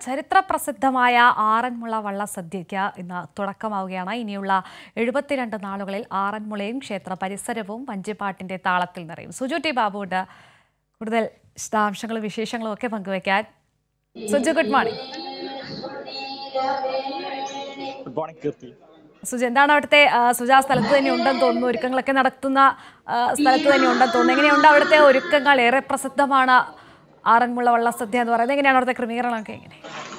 ചരിത്ര പ്രസിദ്ധമായ ആറന്മുള വള്ളസദ്യയ്ക്ക് ഇന്ന് തുടക്കമാവുകയാണ് ഇനിയുള്ള എഴുപത്തിരണ്ട് നാളുകളിൽ ആറന്മുളയും ക്ഷേത്ര പരിസരവും വഞ്ചിപ്പാട്ടിന്റെ താളത്തിൽ നിറയും സുജു ടി ബാബുണ്ട് കൂടുതൽ വിശദാംശങ്ങളും വിശേഷങ്ങളും ഒക്കെ പങ്കുവയ്ക്കാൻ Suju good morning good morning Keerthi Suju എന്താണ് അവിടുത്തെ ആ, സുജ ആ സ്ഥലത്ത് തന്നെ ഉണ്ടെന്ന് തോന്നുന്നു ഒരുക്കങ്ങളൊക്കെ നടത്തുന്ന ആ, സ്ഥലത്ത് തന്നെ ഉണ്ടെന്ന് തോന്നുന്നു എങ്ങനെയുണ്ട് അവിടുത്തെ ഒരുക്കങ്ങൾ ഏറെ പ്രസിദ്ധമാണ് ആറന്മുള വള്ളസദ്യ എന്ന് പറയുന്നത് എങ്ങനെയാണ് അവിടുത്തെ ക്രമീകരണമൊക്കെ എങ്ങനെ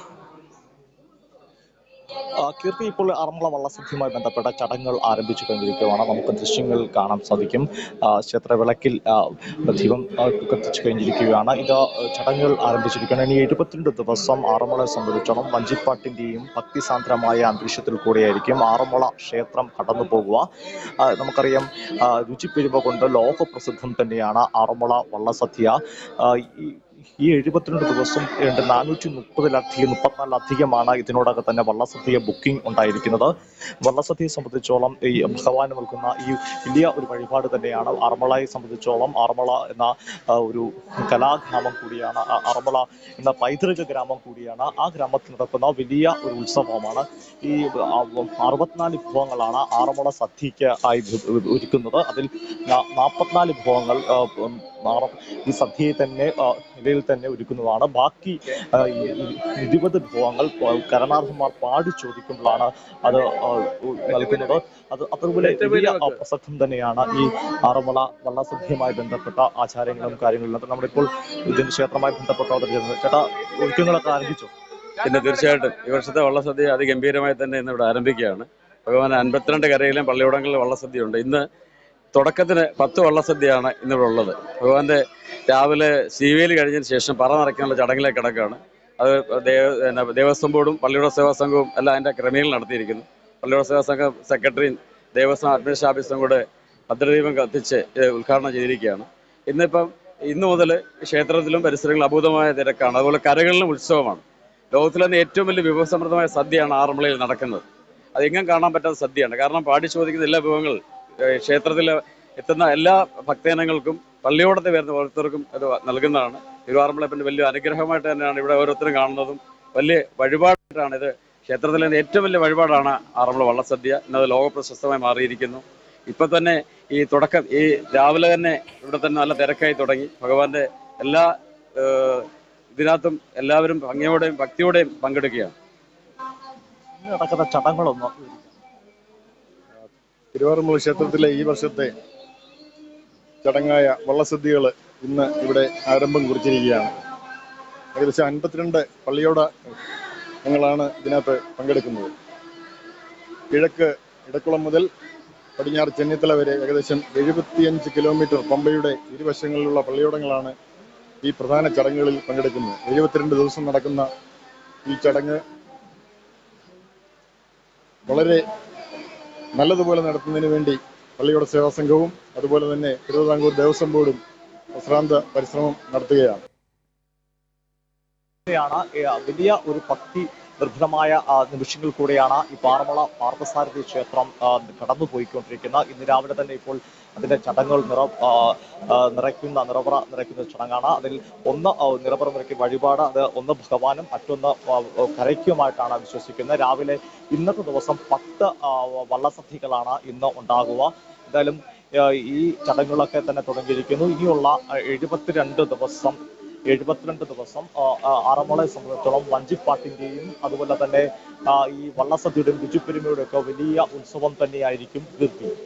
ആ, കീർത്തി ഇപ്പോൾ ആറന്മുള വള്ളസദ്യയുമായി ബന്ധപ്പെട്ട ചടങ്ങുകൾ ആരംഭിച്ചു കഴിഞ്ഞിരിക്കുകയാണ് നമുക്ക് ദൃശ്യങ്ങൾ കാണാൻ സാധിക്കും ആ, ക്ഷേത്രവിളക്കിൽ ആ, ദീപം ആ, കത്തിച്ചു കഴിഞ്ഞിരിക്കുകയാണ് ഇത് ചടങ്ങുകൾ ആരംഭിച്ചിരിക്കുകയാണ് ഇനി എഴുപത്തിരണ്ട് ദിവസം ആറന്മുളയെ സംബന്ധിച്ചോളം വഞ്ചിപ്പാട്ടിന്റെയും ഭക്തിസാന്ദ്രമായ അന്തരീക്ഷത്തിൽ കൂടിയായിരിക്കും ആറന്മുള ക്ഷേത്രം കടന്നു പോകുക ആ, നമുക്കറിയാം ആ, രുചിപ്പെരുമ കൊണ്ട് ലോകപ്രസിദ്ധം തന്നെയാണ് ആറന്മുള വള്ളസദ്യ ആ, ഈ ഈ എഴുപത്തിരണ്ട് ദിവസം രണ്ട് നാനൂറ്റി മുപ്പതിലധികം മുപ്പത്തിനാലിലധികമാണ് ഇതിനോടകം തന്നെ വള്ളസദ്യ ബുക്കിംഗ് ഉണ്ടായിരിക്കുന്നത് വള്ളസദ്യയെ സംബന്ധിച്ചോളം ഈ ഭഗവാന് നൽകുന്ന ഈ വലിയ ഒരു വഴിപാട് തന്നെയാണ് ആറന്മുളയെ സംബന്ധിച്ചോളം ആറന്മുള എന്ന ആ, ഒരു കലാഗ്രാമം കൂടിയാണ് ആ, ആറന്മുള എന്ന പൈതൃക ഗ്രാമം കൂടിയാണ് ആ ഗ്രാമത്തിൽ നടക്കുന്ന വലിയ ഒരു ഉത്സവമാണ് ഈ ആ, അറുപത്തിനാല് വിഭവങ്ങളാണ് ആറന്മുള സദ്യയ്ക്ക് ആയി വി- ഒരുക്കുന്നത് അതിൽ നാ- നാൽപ്പത്തിനാല് വിഭവങ്ങൾ ആ, ഉം, ആറ- ഈ സദ്യയെ തന്നെ ആ, നിലയിൽ തന്നെ ഒരുക്കുന്നതാണ് ബാക്കി ആ, ഈ ഈ ഇരുപത് വിഭവങ്ങൾ പ- കരണാർഹന്മാർ പാടി ചോദിക്കുമ്പോഴാണ് അത് ആ, ഉ- നൽകുന്നത് അത് അതുപോലെ വലിയ ആ, പ്രസക്തം തന്നെയാണ് ഈ ആറന്മുള വള്ളസദ്യയുമായി ബന്ധപ്പെട്ട ആചാരങ്ങളും കാര്യങ്ങളും നമ്മളിപ്പോൾ ഇതിന്റെ ക്ഷേത്രവുമായി ബന്ധപ്പെട്ട അവതരിക്കുന്നത് ചേട്ടാ ഒരുക്കങ്ങളൊക്കെ ആരംഭിച്ചു പിന്നെ തീർച്ചയായിട്ടും ഈ വർഷത്തെ വള്ളസദ്യ അതിഗംഭീരമായി തന്നെ ഇന്ന് ഇവിടെ ആരംഭിക്കുകയാണ് ഭഗവാൻ അൻപത്തിരണ്ട് കരയിലും പള്ളിയോടങ്ങളിലും വള്ളസദ്യയുണ്ട് ഇന്ന് തുടക്കത്തിന് പത്ത് വള്ളസദ്യയാണ് ഇന്നിവിടെ ഉള്ളത് ഭഗവാന്റെ രാവിലെ ശീവേലി കഴിഞ്ഞതിന് ശേഷം പറ നിറയ്ക്കാനുള്ള ചടങ്ങിലേക്ക് കിടക്കുകയാണ് അത് ദേവ പിന്നെ ദേവസ്വം ബോർഡും പള്ളിയുടെ സേവാ സംഘവും എല്ലാം അതിൻ്റെ ക്രമീകരണം നടത്തിയിരിക്കുന്നു പള്ളിയുടെ സേവാ സംഘം സെക്രട്ടറിയും ദേവസ്വം അഡ്മിനിസ്ട്രേഷൻ ഓഫീസറും കൂടെ ഭദ്രദീപം കത്തിച്ച് ഇത് ഉദ്ഘാടനം ചെയ്തിരിക്കുകയാണ് ഇന്നിപ്പം ഇന്നു മുതൽ ക്ഷേത്രത്തിലും പരിസരങ്ങളിലും അഭൂതമായ തിരക്കാണ് അതുപോലെ കരകളിലും ഉത്സവമാണ് ലോകത്തിലെ തന്നെ ഏറ്റവും വലിയ വിഭവസമൃദ്ധമായ സദ്യയാണ് ആറന്മുളയിൽ നടക്കുന്നത് അതെങ്ങും കാണാൻ പറ്റാത്ത സദ്യയാണ് കാരണം പാടി ചോദിക്കുന്ന എല്ലാ വിഭവങ്ങൾ ഏഹ് ക്ഷേത്രത്തിൽ എത്തുന്ന എല്ലാ ഭക്തജനങ്ങൾക്കും പള്ളിയോടത്ത് വരുന്ന ഓരോരുത്തർക്കും അത് നൽകുന്നതാണ് തിരുവാറന്മുളപ്പിൻ്റെ വലിയ അനുഗ്രഹമായിട്ട് തന്നെയാണ് ഇവിടെ ഓരോരുത്തരും കാണുന്നതും വലിയ വഴിപാടായിട്ടാണ് ഇത് ക്ഷേത്രത്തിലെ ഏറ്റവും വലിയ വഴിപാടാണ് ആറന്മുള വള്ളസദ്യ ഇന്നത് ലോക പ്രശസ്തമായി മാറിയിരിക്കുന്നു ഇപ്പൊ തന്നെ ഈ തുടക്കം ഈ രാവിലെ തന്നെ ഇവിടെ തന്നെ നല്ല തിരക്കായി തുടങ്ങി ഭഗവാന്റെ എല്ലാ ഏഹ്, ഇതിനകത്തും എല്ലാവരും ഭംഗിയോടെയും ഭക്തിയോടെയും പങ്കെടുക്കുകയാണ് ഇന്ന് നടക്കുന്ന ചടങ്ങുകളൊന്നും തിരുവാറന്മുള ക്ഷേത്രത്തിലെ ഈ വർഷത്തെ ചടങ്ങായ വള്ളസദ്യകൾ ഇന്ന് ഇവിടെ ആരംഭം കുറിച്ചിരിക്കുകയാണ് ഏകദേശം അൻപത്തിരണ്ട് പള്ളിയോട ഞങ്ങളാണ് ഇതിനകത്ത് പങ്കെടുക്കുന്നത് കിഴക്ക് ഇടക്കുളം മുതൽ പടിഞ്ഞാറ് ചെന്നിത്തല വരെ ഏകദേശം എഴുപത്തിയഞ്ച് കിലോമീറ്റർ പമ്പയുടെ ഇരുവശങ്ങളിലുള്ള പള്ളിയോടങ്ങളാണ് ഈ പ്രധാന ചടങ്ങുകളിൽ പങ്കെടുക്കുന്നത് എഴുപത്തിരണ്ട് ദിവസം നടക്കുന്ന ഈ ചടങ്ങ് വളരെ നല്ലതുപോലെ നടത്തുന്നതിന് വേണ്ടി പള്ളിയുടെ സേവാ സംഘവും അതുപോലെ തന്നെ തിരുവിതാംകൂർ ദേവസ്വം ബോർഡും അശ്രാന്ത പരിശ്രമം നടത്തുകയാണ് ാണ് വലിയ ഒരു ഭക്തി നിർഭരമായ ആ, നിമിഷങ്ങൾ കൂടെയാണ് ഈ പാറമുള പാർത്ഥസാരഥി ക്ഷേത്രം ആ, കടന്നു പോയിക്കൊണ്ടിരിക്കുന്നത് ഇന്ന് രാവിലെ തന്നെ ഇപ്പോൾ അതിന്റെ ചടങ്ങുകൾ നിറ ആ, ആ, നിറയ്ക്കുന്ന നിറപറ നിറയ്ക്കുന്ന ചടങ്ങാണ് അതിൽ ഒന്ന് ആ, നിറപറ നിറയ്ക്കുന്ന വഴിപാട് അത് ഒന്ന് ഭഗവാനും മറ്റൊന്ന് ആ, ആ, കരയ്ക്കുമായിട്ടാണ് വിശ്വസിക്കുന്നത് രാവിലെ ഇന്നത്തെ ദിവസം പത്ത് ആ, വള്ളസദ്യകളാണ് ഇന്ന് ഉണ്ടാകുക എന്തായാലും ആ, ഈ ചടങ്ങുകളൊക്കെ തന്നെ തുടങ്ങിയിരിക്കുന്നു ഇനിയുള്ള ആ, എഴുപത്തിരണ്ട് ദിവസം എഴുപത്തിരണ്ട് ദിവസം ആ, ആ, ആറന്മുളയെ സംബന്ധിച്ചിടത്തോളം വഞ്ചിപ്പാട്ടിന്റെയും അതുപോലെ തന്നെ ആ, ഈ വള്ളസദ്യയുടെയും രുചിപ്പെരുമയുടെ ഒക്കെ വലിയ ഉത്സവം തന്നെയായിരിക്കും കീർത്തി